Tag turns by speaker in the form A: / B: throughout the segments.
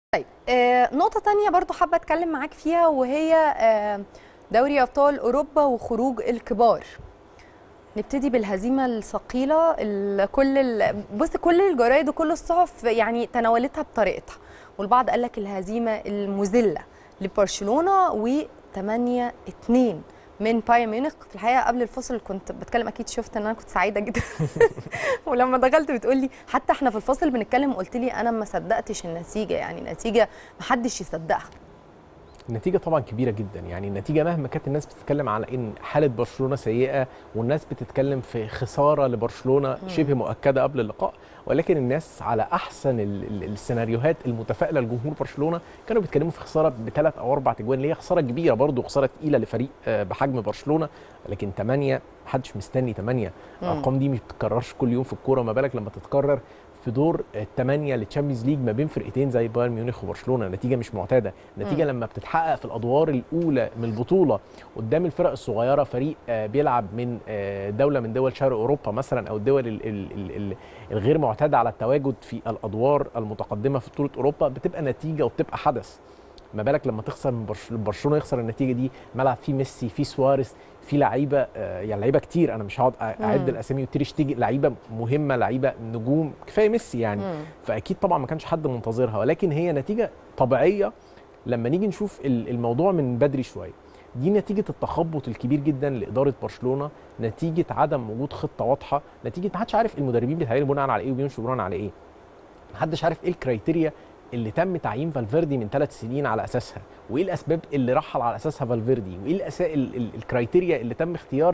A: طيب آه نقطة تانية برضو حابة أتكلم معاك فيها وهي آه دوري أبطال أوروبا وخروج الكبار نبتدي بالهزيمة الثقيلة ال- كل ال- بص كل الجرايد وكل الصحف يعني تناولتها بطريقتها والبعض قال لك الهزيمة المذلة لبرشلونة و 8 2 من بايرن ميونخ في الحقيقه قبل الفصل كنت بتكلم اكيد شفت ان انا كنت سعيده جدا ولما دخلت بتقول لي حتى احنا في الفصل بنتكلم قلت لي انا ما صدقتش النتيجه يعني نتيجه ما حدش يصدقها
B: النتيجة طبعا كبيرة جدا يعني النتيجة مهما كانت الناس بتتكلم على ان حالة برشلونة سيئة والناس بتتكلم في خسارة لبرشلونة شبه مؤكدة قبل اللقاء ولكن الناس على احسن ال- ال- السيناريوهات المتفائلة لجمهور برشلونة كانوا بيتكلموا في خسارة بثلاث او اربع تجوان اللي هي خسارة كبيرة برضه خسارة تقيلة لفريق آه، بحجم برشلونة لكن 8 محدش مستني 8 الارقام دي مش بتتكررش كل يوم في الكورة ما بالك لما تتكرر في دور الثمانيه للتشامبيونز ليج ما بين فرقتين زي بايرن ميونخ وبرشلونه نتيجه مش معتاده نتيجه لما بتتحقق في الادوار الاولى من البطوله قدام الفرق الصغيره فريق آه، بيلعب من آه، دوله من دول شرق اوروبا مثلا او الدول ال- ال- ال- ال- الغير معتاده على التواجد في الادوار المتقدمه في بطوله اوروبا بتبقى نتيجه وبتبقى حدث ما بالك لما تخسر من برش- برشلونه يخسر النتيجه دي ملعب فيه ميسي فيه سواريز في لعيبه آه، يعني لعيبه كتير انا مش هقعد اعد
A: مم.
B: الاسامي وتريش تيجي لعيبه مهمه لعيبه نجوم كفايه ميسي يعني
A: مم.
B: فاكيد طبعا ما كانش حد منتظرها ولكن هي نتيجه طبيعيه لما نيجي نشوف ال- الموضوع من بدري شويه دي نتيجه التخبط الكبير جدا لاداره برشلونه نتيجه عدم وجود خطه واضحه نتيجه ما حدش عارف المدربين بيتعينوا بناء على ايه وبيمشوا بناء على ايه ما حدش عارف ايه الكرايتيريا اللي تم تعيين فالفيردي من ثلاث سنين على اساسها وايه الاسباب اللي رحل على اساسها فالفيردي وايه الأسا... ال... ال... الكرايتيريا اللي تم اختيار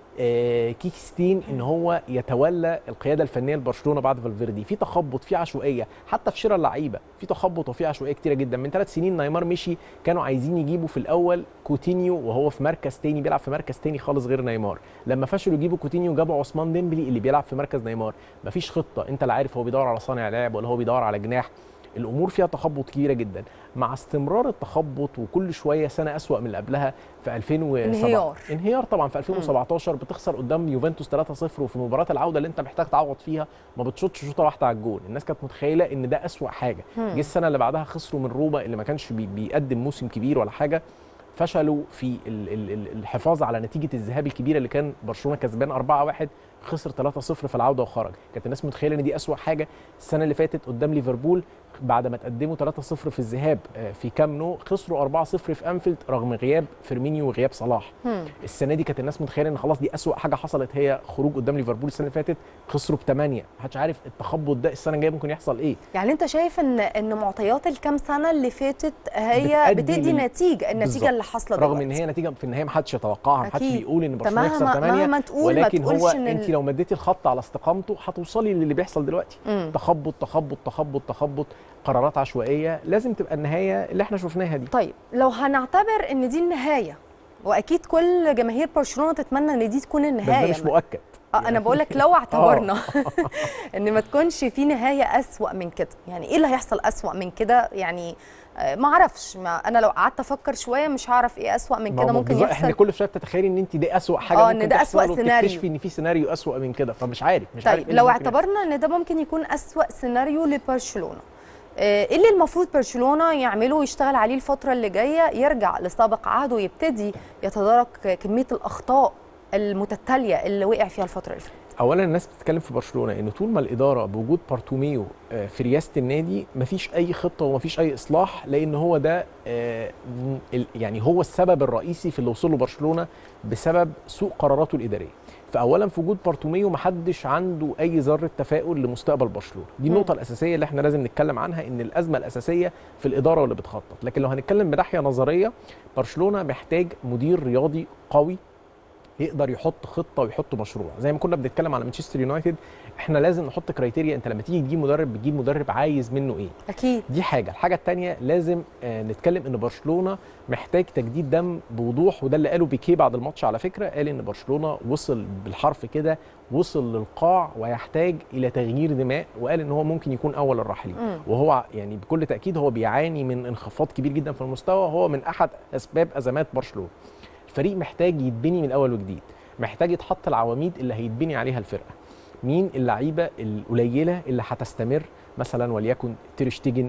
B: آه، كيكستين ان هو يتولى القياده الفنيه لبرشلونه بعد فالفيردي في تخبط في عشوائيه حتى في شراء اللعيبه في تخبط وفي عشوائيه كتيره جدا من ثلاث سنين نيمار مشي كانوا عايزين يجيبوا في الاول كوتينيو وهو في مركز تاني بيلعب في مركز تاني خالص غير نيمار لما فشلوا يجيبوا كوتينيو جابوا عثمان ديمبلي اللي بيلعب في مركز نيمار مفيش خطه انت لا عارف هو بيدور على صانع لاعب ولا هو بيدور على جناح الامور فيها تخبط كبيره جدا مع استمرار التخبط وكل شويه سنه اسوا من اللي قبلها في 2007
A: انهيار.
B: انهيار طبعا في 2017 بتخسر قدام يوفنتوس 3-0 وفي مباراه العوده اللي انت محتاج تعوض فيها ما بتشوطش شوطه واحده على الجول الناس كانت متخيله ان ده اسوا حاجه جه السنه اللي بعدها خسروا من روما اللي ما كانش بي بيقدم موسم كبير ولا حاجه فشلوا في ال- ال- ال- الحفاظ على نتيجه الذهاب الكبيره اللي كان برشلونه كسبان 4-1 خسر 3-0 في العوده وخرج كانت الناس متخيله ان دي اسوا حاجه السنه اللي فاتت قدام ليفربول بعد ما تقدموا 3-0 في الذهاب آه، في كام نو خسروا 4-0 في انفيلد رغم غياب فيرمينيو وغياب صلاح
A: مم.
B: السنه دي كانت الناس متخيله ان خلاص دي اسوا حاجه حصلت هي خروج قدام ليفربول السنه اللي فاتت خسروا بثمانيه محدش عارف التخبط ده السنه الجايه ممكن يحصل ايه
A: يعني انت شايف ان ان معطيات الكام سنه اللي فاتت هي
B: بتأدي
A: بتدي
B: لل-
A: نتيجه النتيجه
B: بالظبط.
A: اللي حاصله
B: رغم
A: دلوقتي
B: ان هي نتيجه في النهايه محدش يتوقعها محدش
A: أكيد.
B: بيقول ان
A: انت
B: برشلونه يخسر
A: مهما
B: 8
A: مهما تقول ما
B: ولكن هو
A: تقولش ان
B: انت
A: ال-
B: لو مديتي الخط على استقامته هتوصلي للي بيحصل دلوقتي
A: مم.
B: تخبط تخبط تخبط تخبط قرارات عشوائيه لازم تبقى النهايه اللي احنا شفناها دي
A: طيب لو هنعتبر ان دي النهايه واكيد كل جماهير برشلونه تتمنى ان دي تكون
B: بس
A: النهايه
B: ده مش مؤكد
A: اه انا بقول لك لو اعتبرنا ان ما تكونش في نهايه اسوا من كده يعني ايه اللي هيحصل اسوا من كده يعني آه، ما اعرفش ما انا لو قعدت افكر شويه مش هعرف ايه اسوا من
B: ما
A: كده
B: هو
A: ممكن
B: بالظبط احنا
A: يحصل
B: كل شويه بتتخيلي ان انت دي اسوء حاجه
A: آه، إن
B: ممكن
A: ده
B: تحصل
A: أسوأ سيناريو.
B: وبتكتشفي ان في سيناريو اسوء من كده فمش عارف مش عارف
A: طيب
B: إيه اللي
A: لو
B: ممكن يحصل.
A: اعتبرنا ان ده ممكن يكون اسوا سيناريو لبرشلونه آه، ايه اللي المفروض برشلونه يعمله ويشتغل عليه الفتره اللي جايه يرجع لسابق عهده ويبتدي يتدارك كميه الاخطاء المتتاليه اللي وقع فيها الفتره اللي فاتت
B: اولا الناس بتتكلم في برشلونه ان طول ما الاداره بوجود بارتوميو آه، في رئاسه النادي مفيش اي خطه ومفيش اي اصلاح لان هو ده آه، م- ال- يعني هو السبب الرئيسي في اللي وصل له برشلونه بسبب سوء قراراته الاداريه فاولا في وجود بارتوميو محدش عنده اي ذره تفاؤل لمستقبل برشلونه دي
A: مم.
B: النقطه الاساسيه اللي احنا لازم نتكلم عنها ان الازمه الاساسيه في الاداره واللي بتخطط لكن لو هنتكلم بناحيه نظريه برشلونه محتاج مدير رياضي قوي يقدر يحط خطه ويحط مشروع زي ما كنا بنتكلم على مانشستر يونايتد احنا لازم نحط كرايتيريا انت لما تيجي تجيب مدرب بتجيب مدرب عايز منه ايه
A: اكيد
B: دي حاجه الحاجه الثانيه لازم آه نتكلم ان برشلونه محتاج تجديد دم بوضوح وده اللي قاله بيكيه بعد الماتش على فكره قال ان برشلونه وصل بالحرف كده وصل للقاع ويحتاج الى تغيير دماء وقال ان هو ممكن يكون اول الراحلين
A: مم.
B: وهو يعني بكل تاكيد هو بيعاني من انخفاض كبير جدا في المستوى وهو من احد اسباب ازمات برشلونه الفريق محتاج يتبني من اول وجديد محتاج يتحط العواميد اللي هيتبني عليها الفرقه مين اللعيبه القليله اللي هتستمر مثلا وليكن تيرشتيجن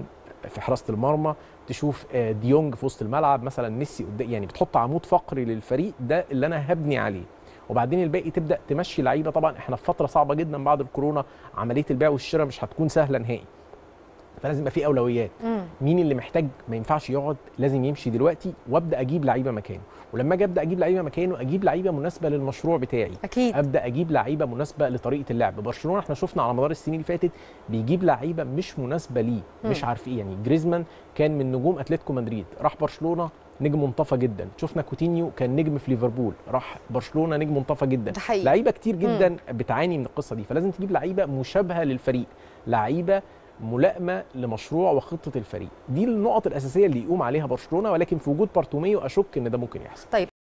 B: في حراسه المرمى تشوف آه، ديونج في وسط الملعب مثلا ميسي قدام يعني بتحط عمود فقري للفريق ده اللي انا هبني عليه وبعدين الباقي تبدا تمشي لعيبه طبعا احنا في فتره صعبه جدا بعد الكورونا عمليه البيع والشراء مش هتكون سهله نهائي فلازم يبقى في اولويات
A: مم.
B: مين اللي محتاج ما ينفعش يقعد لازم يمشي دلوقتي وابدا اجيب لعيبه مكانه ولما اجي ابدا اجيب لعيبه مكانه اجيب لعيبه مناسبه للمشروع بتاعي
A: اكيد
B: ابدا اجيب لعيبه مناسبه لطريقه اللعب برشلونه احنا شفنا على مدار السنين اللي فاتت بيجيب لعيبه مش مناسبه ليه مش
A: مم.
B: عارف ايه يعني جريزمان كان من نجوم اتلتيكو مدريد راح برشلونه نجم منطفى جدا شفنا كوتينيو كان نجم في ليفربول راح برشلونه نجم منطفى جدا
A: ده حقيقي
B: لعيبه كتير جدا بتعاني من القصه دي فلازم تجيب لعيبه مشابهه للفريق لعيبه ملائمه لمشروع وخطه الفريق دي النقط الاساسيه اللي يقوم عليها برشلونه ولكن في وجود بارتوميو اشك ان ده ممكن يحصل
A: طيب